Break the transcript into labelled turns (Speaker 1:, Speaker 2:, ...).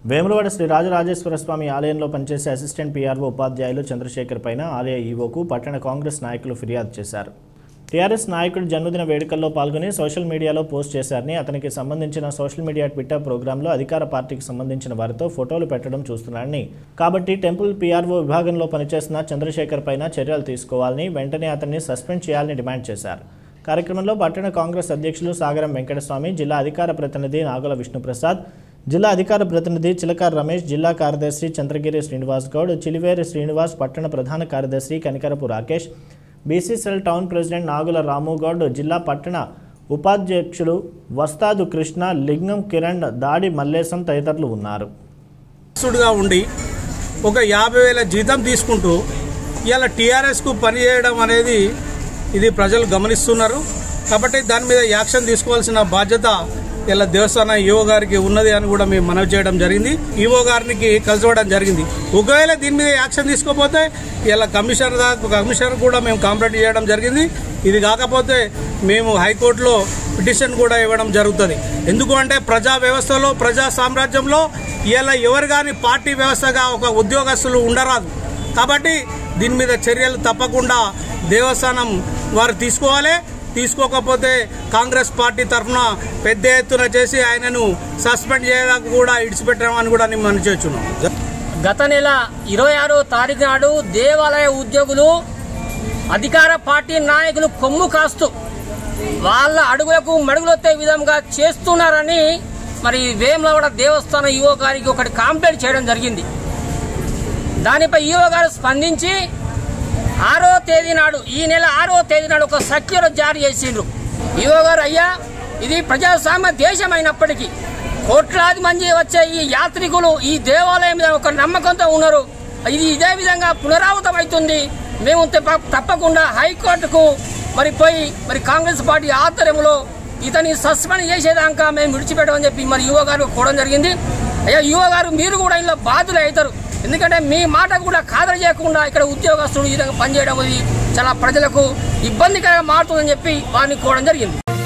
Speaker 1: వేములవాడ శ్రీ రాజరాజేశ్వర స్వామి ఆలయంలో పనిచేసే assistant PRO ఉపాధ్యాయులు చంద్రశేఖర్ పైన ఆలయ ఈవోకు పట్టణ కాంగ్రెస్ నాయకులు ఫిర్యాదు చేశారు టీఆర్ఎస్ నాయకుడు జన్మదిన వేడుకల్లో పాల్గొని సోషల్ మీడియాలో పోస్ట్ చేశారని అతనికి సంబంధించిన సోషల్ మీడియా ట్విట్టర్ ప్రోగ్రాంలో అధికార పార్టీకి సంబంధించిన వారితో ఫోటోలు పెట్టడం చూస్తున్నారని కాబట్టి టెంపుల్ పీఆర్ఓ విభాగంలో పనిచేస్తున్న చంద్రశేఖర్ పైన చర్యలు తీసుకోవాలని వెంటనే అతన్ని సస్పెండ్ చేయాలని డిమాండ్ చేశారు కార్యక్రమంలో పట్టణ కాంగ్రెస్ అధ్యక్షులు సాగరం వెంకటస్వామి జిల్లా అధికార ప్రతినిధి నాగుల విష్ణుప్రసాద్ జిల్లా అధికార ప్రతినిధి చిలకార్ రమేష్ జిల్లా కార్యదర్శి చంద్రగిరి శ్రీనివాస్ గౌడ్ చిలివేరి శ్రీనివాస్ పట్టణ ప్రధాన కార్యదర్శి Kanikarapu Rakesh BCCL town president Nagula Ramugoud జిల్లా పట్టణ ఉపాధ్యక్షులు వస్తాదు కృష్ణ లింగం కిరణ్ దాడి మల్లేశం తదితరులు ఉన్నారు
Speaker 2: గా ఉండి ఒక యాభై వేల జీతం తీసుకుంటూ ఇలా టీఆర్ఎస్కు పనిచేయడం అనేది ఇది ప్రజలు గమనిస్తున్నారు కాబట్టి దాని మీద యాక్షన్ తీసుకోవాల్సిన బాధ్యత ఇలా దేవస్థాన ఈవో గారికి ఉన్నది అని కూడా మేము మనవి చేయడం జరిగింది ఈవో గారికి కలిసివ్వడం జరిగింది ఒకవేళ దీని మీద యాక్షన్ తీసుకోకపోతే ఇలా కమిషనర్ దాకా కమిషనర్ కూడా మేము కంప్లైంట్ చేయడం జరిగింది ఇది కాకపోతే మేము హైకోర్టులో పిటిషన్ కూడా ఇవ్వడం జరుగుతుంది ఎందుకు అంటే ప్రజా వ్యవస్థలో ప్రజా సామ్రాజ్యంలో ఇలా ఎవరు కానీ పార్టీ వ్యవస్థగా ఒక ఉద్యోగస్తులు ఉండరాదు కాబట్టి దీని మీద చర్యలు తప్పకుండా దేవస్థానం వారు తీసుకోవాలి తీసుకోకపోతే కాంగ్రెస్ పార్టీ తరఫున పెద్ద ఎత్తున చేసి ఆయనను సస్పెండ్ చేయడానికి కూడా ఇడిచిపెట్టామని కూడా నేను మనం చేస్తున్నాం
Speaker 3: గత నెల ఇరవై ఆరో తారీఖు నాడు దేవాలయ ఉద్యోగులు అధికార పార్టీ నాయకులు కొమ్ము కాస్తూ వాళ్ళ అడుగులకు మడుగులొత్తే విధంగా చేస్తున్నారని మరి వేములవాడ దేవస్థానం ఈవో గారికి ఒకటి కంప్లైంట్ చేయడం జరిగింది దానిపై ఈవో గారు స్పందించి ఆరో తేదీ నాడు ఈ నెల ఆరో తేదీ నాడు ఒక సర్క్యులర్ జారీ చేసిండ్రు ఈవో గారు అయ్యా ఇది ప్రజాస్వామ్య దేశం అయినప్పటికీ కోట్లాది మంది వచ్చే ఈ యాత్రికులు ఈ దేవాలయం మీద ఒక నమ్మకంతో ఉన్నారు ఇది ఇదే విధంగా పునరావృతం అవుతుంది మేము తప్ప- తప్పకుండా హైకోర్టుకు మరి పోయి మరి కాంగ్రెస్ పార్టీ ఆధ్వర్యంలో ఇతని సస్పెండ్ చేసేదాకా మేము విడిచిపెట్టమని చెప్పి మరి యువ గారు కోవడం జరిగింది అయ్యా యువ గారు మీరు కూడా ఇందులో బాధ్యులు అవుతారు ఎందుకంటే మీ మాట కూడా ఖాదరు చేయకుండా ఇక్కడ ఉద్యోగస్తులు ఈ విధంగా పనిచేయడం అది చాలా ప్రజలకు ఇబ్బందికరంగా మారుతుందని చెప్పి వారిని కోవడం జరిగింది